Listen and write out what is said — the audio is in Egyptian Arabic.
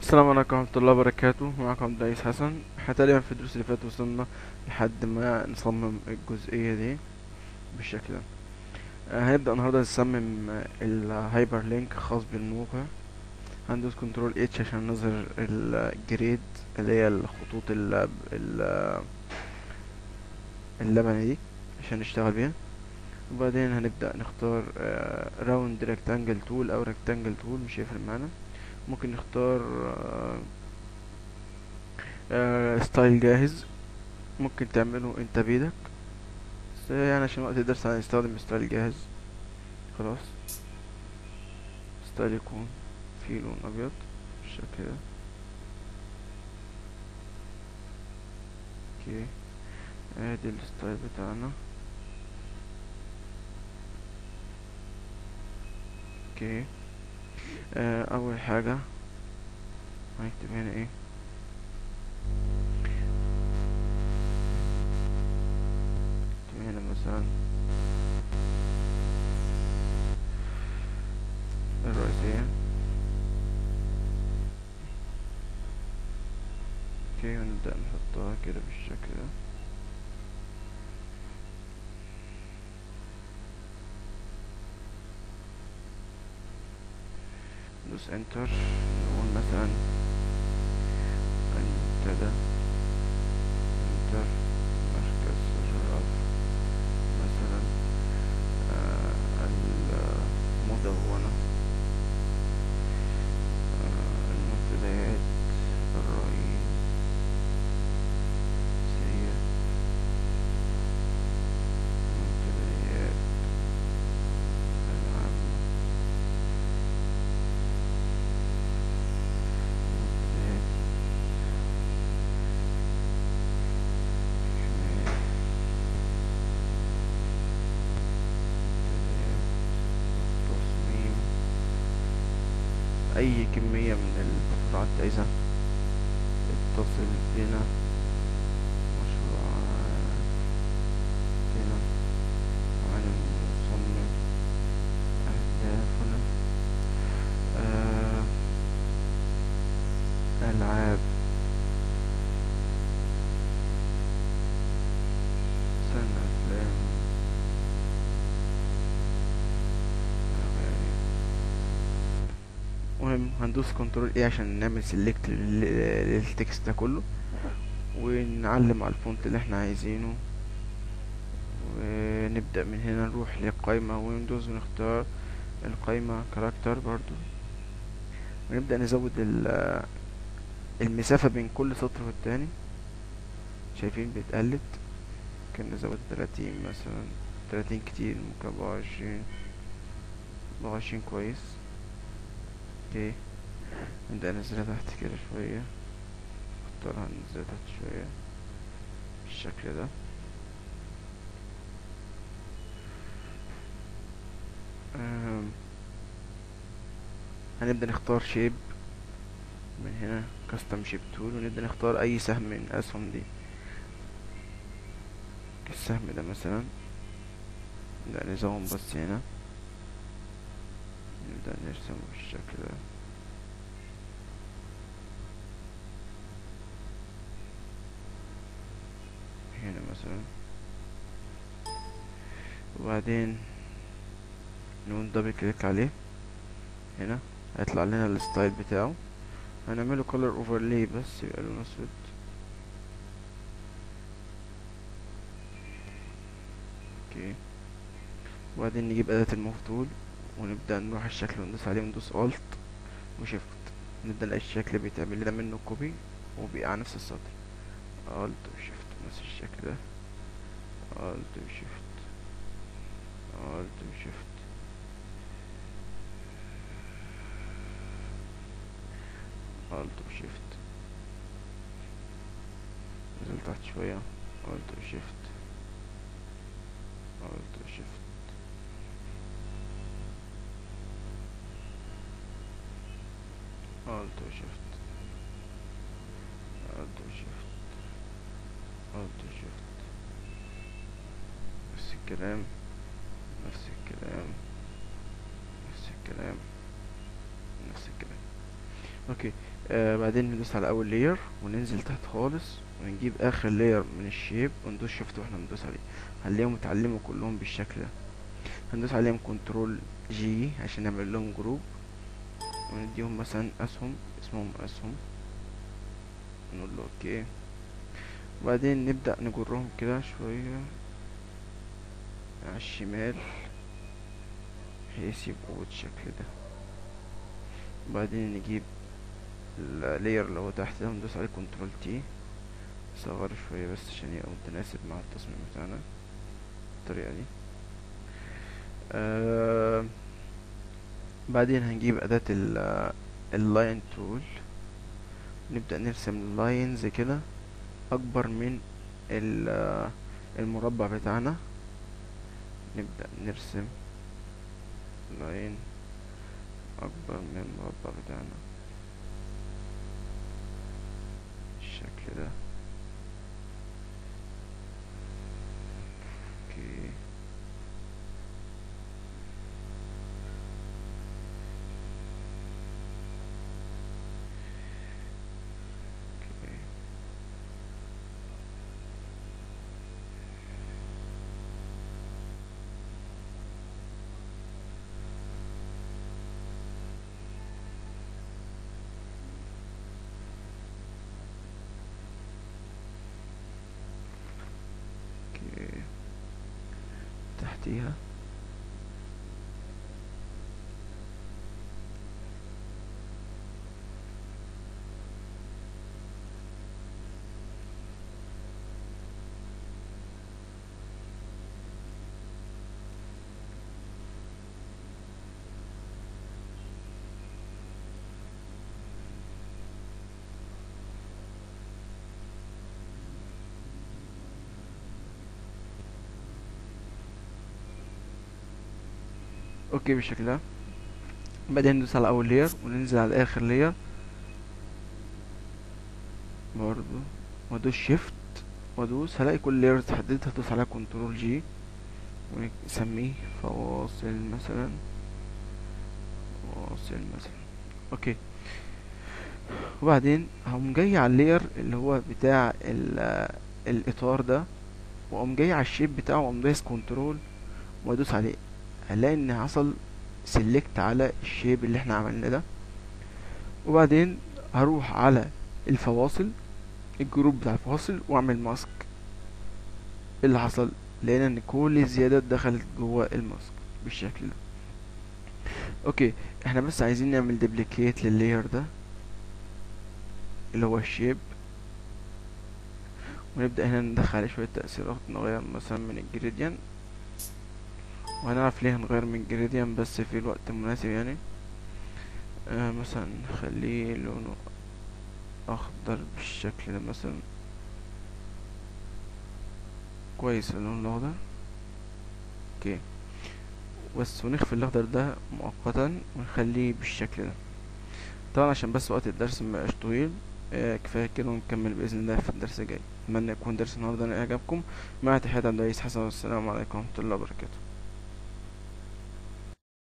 السلام عليكم ورحمة الله وبركاته معكم عبد العزيز حسن احنا تقريبا في الدروس اللي فاتت وصلنا لحد ما نصمم الجزئية دي بالشكل ده آه، هنبدأ النهاردة نصمم الهايبر لينك خاص بالموقع هندوس كنترول اتش عشان نظهر الجريد اللي هي الخطوط ال- ال- اللبنة دي عشان نشتغل بيها وبعدين هنبدأ نختار راوند ريكتانجل تول او ريكتانجل تول مش هيفرق معانا ممكن نختار آه، آه، ستايل جاهز ممكن تعمله انت بيدك بس يعني عشان وقت الدرس هنستخدم ستايل جاهز خلاص ستايل يكون فيه لون ابيض بالشكل ده اوكي ادي الستايل بتاعنا اوكي آه، اول حاجة هنكتب هنا ايه نكتب هنا مثلا الرئيسية اوكي ونبدأ نحطها كده بالشكل ده ندوس انتر نقول مثلا منتدى انتر مركز الرف مثلا آه، المدونة آه، المنتديات الرئيسية المنتديات العامة منتديات حماية منتديات التصميم أي كمية من المشروعات عايزها اتصل بنا مشروعات بنا عن المصمم أهدافنا آه ألعاب سنة أفلام أغاني المهم هندوس كنترول ايه عشان نعمل سيلكت للتكست ده كله ونعلم على الفونت اللي احنا عايزينه ونبدأ من هنا نروح لقائمة ويندوز ونختار القائمة كاركتر برضو ونبدأ نزود ال- المسافة بين كل سطر والتاني شايفين بيتقلد ممكن نزود تلاتين مثلا تلاتين كتير ممكن أربعة وعشرين أربعة وعشرين كويس اوكي نبدأ ننزلها تحت كده شوية نختارها ننزلها تحت شوية بالشكل ده أم، هنبدأ نختار شيب من هنا كاستم شيب تول ونبدأ نختار أي سهم من الأسهم دي السهم ده مثلا نبدأ نزوم بس هنا نبدأ نرسمه بالشكل ده هنا مثلا وبعدين نقول دبل كليك عليه هنا هيطلع لنا الستايل بتاعه هنعمله color overlay بس يبقى لونه اسود اوكي وبعدين نجيب أداة الموف تول ونبدأ نروح على الشكل وندوس عليه وندوس alt وشيفت نبدأ نلاقي الشكل بيتعمل لنا منه كوبي وبيبقى على نفس السطر alt وشيفت نفس الشكل ده alt وشيفت alt وشيفت alt وشيفت نزل تحت شوية alt وشيفت alt وشيفت alt وشيفت alt وشيفت alt وشيفت نفس الكلام نفس الكلام نفس الكلام نفس الكلام اوكي آه بعدين ندوس على اول لاير وننزل تحت خالص ونجيب اخر لاير من الشيب وندوس شيفت واحنا بندوس عليه هنلاقيهم اتعلموا كلهم بالشكل ده هندوس عليهم كنترول جي عشان نعمل لهم جروب ونديهم مثلا اسهم اسمهم اسهم نقول له اوكي وبعدين نبدأ نجرهم كده شوية على الشمال بحيث يبقوا بالشكل ده وبعدين نجيب اللاير اللي هو تحت ده وندوس عليه كنترول تي نصغره شوية بس عشان يبقى متناسب مع التصميم بتاعنا بالطريقة دي آه بعدين هنجيب أداة ال اللاين تول نبدأ نرسم لاينز كده أكبر من ال- المربع بتاعنا نبدأ نرسم لاين أكبر من المربع بتاعنا بالشكل ده اوكي اوكي اوكي تحتيها اوكي بالشكل ده بعدين ندوس على اول لاير وننزل على اخر لاير برضو وادوس شيفت وادوس هلاقي كل لاير اتحددت هدوس عليها كنترول جي ونسميه فواصل مثلا فواصل مثلا اوكي وبعدين هقوم جاي على اللاير اللي هو بتاع ال- الاطار ده واقوم جاي على الشيب بتاعه واقوم دايس كنترول وادوس عليه هنلاقي ان حصل سيلكت على الشيب اللي احنا عملناه ده وبعدين هروح على الفواصل الجروب بتاع الفواصل واعمل ماسك إيه اللي حصل لقينا ان كل الزيادات دخلت جوه الماسك بالشكل ده اوكي احنا بس عايزين نعمل ديبليكيت لللاير ده اللي هو الشيب ونبدأ هنا ندخل عليه شوية تأثيرات نغير مثلا من الجريديان وهنعرف ليه هنغير من الجريديان بس في الوقت المناسب يعني آه مثلا نخليه لونه اخضر بالشكل ده مثلا كويس اللون الاخضر اوكي بس ونخفي الاخضر ده مؤقتا ونخليه بالشكل ده طبعا عشان بس وقت الدرس مبقاش طويل آه كفايه كده ونكمل باذن الله في الدرس الجاي اتمنى يكون درس النهارده اعجبكم مع تحيات عبد العزيز حسن والسلام عليكم ورحمه الله وبركاته